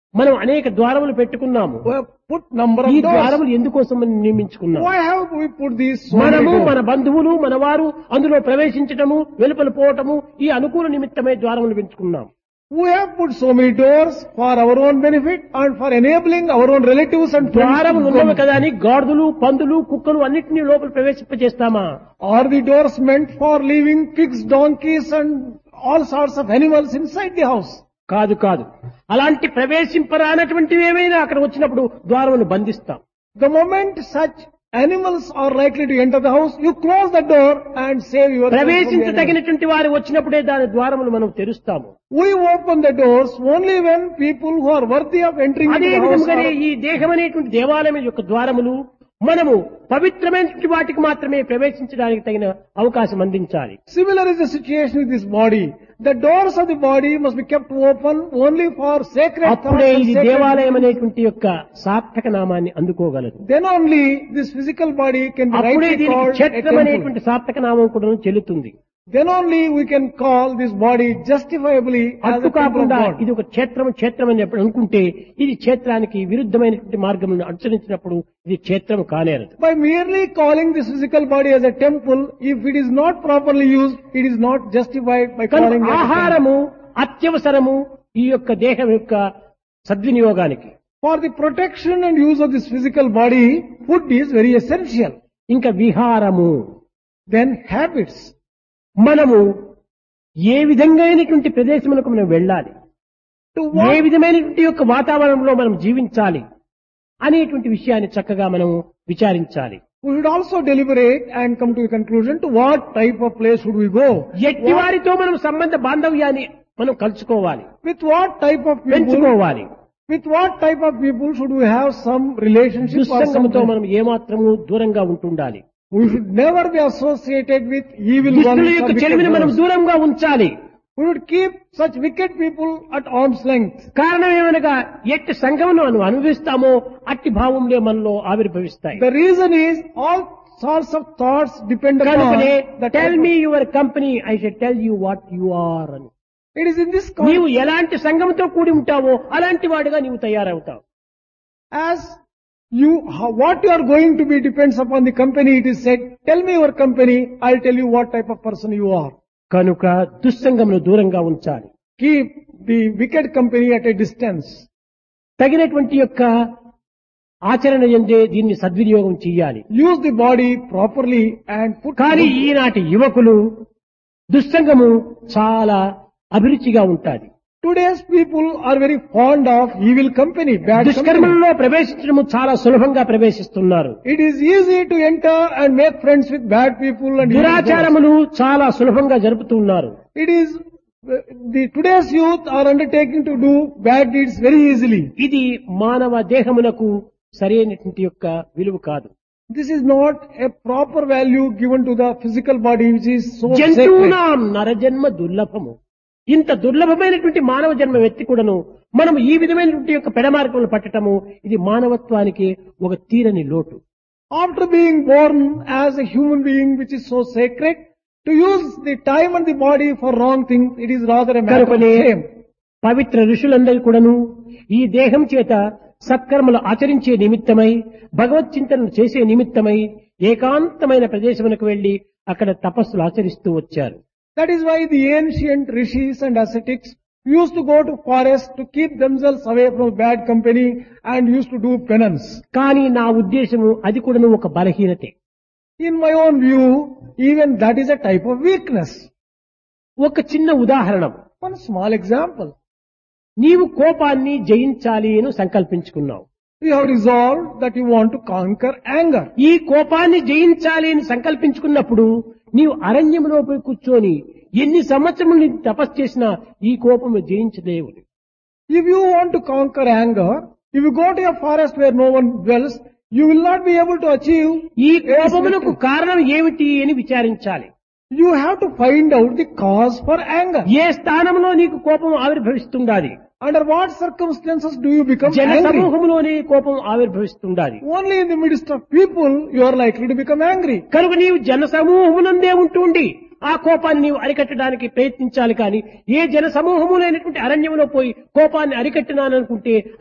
మనం అనేక ద్వారములు పెట్టుకున్నాము We have put number ఈ of doors. ద్వారములు ఎందుకోసం మనం నియమించుకున్నాం Why have we put these so many మనము doors? మన బంధువులు మన వారు అందులో ప్రవేశించటము వెలుపల పోవటము ఈ అనుకూల నిమిత్తమై ద్వారములు పెంచుకున్నాం We have put so many doors for our own benefit and for enabling our own relatives and friends. ద్వారములు to ఉన్నవి come. కదా అని గాడిదలు పందులు కుక్కలు అన్నిటినీ లోపల ప్రవేశింపజేస్తామా Are the doors meant for leaving pigs, donkeys and all sorts of animals inside the house? కాదు కాదు అలాంటి ప్రవేశింపరానటువంటివి ఏమైనా అక్కడ వచ్చినప్పుడు ద్వారమును బంధిస్తాం The moment such animals are likely to enter the house, you close the door and save yourself from the animals. ప్రవేశించదగినటువంటి వారు వచ్చినప్పుడే దాని ద్వారములు మనం తెరుస్తాము We open the doors only when people who are worthy of entering అదే into the house విధముగానే are ఈ దేహం అనేటువంటి దేవాలయం యొక్క ద్వారములు మనము పవిత్రమైనటువంటి వాటికి మాత్రమే ప్రవేశించడానికి తగిన అవకాశం అందించాలి Similar is the situation with this body. The doors of the body must be kept open only for sacred thoughts అప్పుడే and ఇది sacred దేవాలయం deeds. అనేటువంటి యొక్క సార్థక నామాన్ని అందుకోగలదు Then only this physical body can be అప్పుడే rightly దీనికి called a క్షేత్రం temple. అనేటువంటి సార్థక నామం కూడా చెల్లుతుంది Then only we can call this body justifiably as అట్టు a temple of కాకుండా God. ఇది ఒక క్షేత్రం క్షేత్రం అని చెప్పి అనుకుంటే ఇది క్షేత్రానికి విరుద్ధమైనటువంటి మార్గములను అనుసరించినప్పుడు ఇది క్షేత్రం కానేరదు By merely calling this physical body as a temple, if it is not properly used, it is not justified by కనుక calling it a temple. ఆహారము అత్యవసరము ఈ యొక్క దేహం యొక్క సద్వినియోగానికి For the protection and use of this physical body, food is very essential. ఇంకా విహారము Then habits. మనము ఏ విధంగా అయినటువంటి ప్రదేశములకు మనం వెళ్ళాలి To ఏ what, విధమైనటువంటి యొక్క వాతావరణంలో మనం జీవించాలి అనేటువంటి విషయాన్ని చక్కగా మనం విచారించాలి we should also deliberate and come to a conclusion to what type of place should we go. ఎట్టి వారితో మనం సంబంధ బాంధవ్యాన్ని మనం కలుసుకోవాలి With what type of people, పెంచుకోవాలి with what type of people should we have some relationship or దుస్సంగంతో some, మనం ఏమాత్రము దూరంగా ఉంటుండాలి we should never be associated with evil ones. దుష్టుల or యొక్క wicked చెలిమిని మనం ones. దూరంగా ఉంచాలి We should keep such wicked people at arm's length. కారణం ఏమనగా ఎట్టి సంఘమును మనం అనుభవిస్తామో అట్టి భావంలో మనలో ఆవిర్భవిస్తాయి The reason is all sorts of thoughts depend upon కనుకనే the tell type me your company I should tell you what you are అని of- It is in this నీవు context ఎలాంటి సంఘంతో కూడి ఉంటావో అలాంటి వాడిగా నీవు తయారవుతావు as you how, what you are going to be depends upon the company. It is said, tell me your company, I'll tell you what type of person you are. కనుక దుస్సంగమును దూరంగా ఉంచాలి Keep the wicked company at a distance. తగినటువంటి యొక్క ఆచరణ ఎందే దీన్ని సద్వినియోగం చెయ్యాలి Use the body properly and put కానీ ఈనాటి యువకులు దుస్సంగము చాలా అభిరుచిగా ఉంటాది Today's people are very fond of evil company, bad company. దుష్కర్మలలో ప్రవేశించడము చాలా సులభంగా ప్రవేశిస్తున్నారు It is easy to enter and make friends with bad people and evil fellows. దురాచారములు చాలా సులభంగా జరుపుతున్నారు It is the today's youth are undertaking to do bad deeds very easily. ఇది మానవ దేహమునకు సరైనటువంటి యొక్క విలువ కాదు This is not a proper value given to the physical body which is so sacred. జంతువునాం నరజన్మ దుర్లభము ఇంత దుర్లభమైనటువంటి మానవ జన్మ వ్యక్తి కూడాను మనం ఈ విధమైనటువంటి యొక్క పెడమార్గములు పట్టటము ఇది మానవత్వానికి ఒక తీరని లోటు After being born as a human being which is so sacred, to use the time and the body for wrong things, it is rather a matter of కనుకనే shame. పవిత్ర ఋషులందరూ కూడాను ఈ దేహం చేత సత్కర్మలు ఆచరించే నిమిత్తమై భగవత్ చింతనను చేసే నిమిత్తమై ఏకాంతమైన ప్రదేశమునకు వెళ్లి అక్కడ తపస్సులు ఆచరిస్తూ వచ్చారు That is why the ancient rishis and ascetics used to go to forest to keep themselves away from bad company and used to do penance. కానీ నా ఉద్దేశము అది కూడాను ఒక బలహీనతే In my own view, even that is a type of weakness. ఒక చిన్న ఉదాహరణ One small example. నీవు కోపాన్ని జయించాలి అని సంకల్పించుకున్నావు You have resolved that you want to conquer anger. ఈ కోపాన్ని జయించాలి అని సంకల్పించుకున్నప్పుడు నీవు అరణ్యంలో పోయి కూర్చొని ఎన్ని సంవత్సరములు నీ తపస్సు చేసినా ఈ కోపము జయించలేవు If you want to conquer anger, if you go to a forest where no one dwells, you will not be able to achieve. ఈ any కోపమునకు victory. కారణం ఏమిటి అని విచారించాలి You have to find out the cause for anger. ఏ స్థానంలో నీకు కోపం ఆవిర్భవిస్తుండాలి Under what circumstances do you become జన angry? సమూహంలోనే కోపం ఆవిర్భవిస్తుండాలి Only in the midst of people you are likely to become angry. కనుక నీవు జన సమూహమునందే ఉంటుండి ఆ కోపాన్ని నీవు అరికట్టడానికి ప్రయత్నించాలి కానీ ఏ జన సమూహములైనటువంటి అరణ్యంలో పోయి కోపాన్ని అరికట్టినాననుకుంటే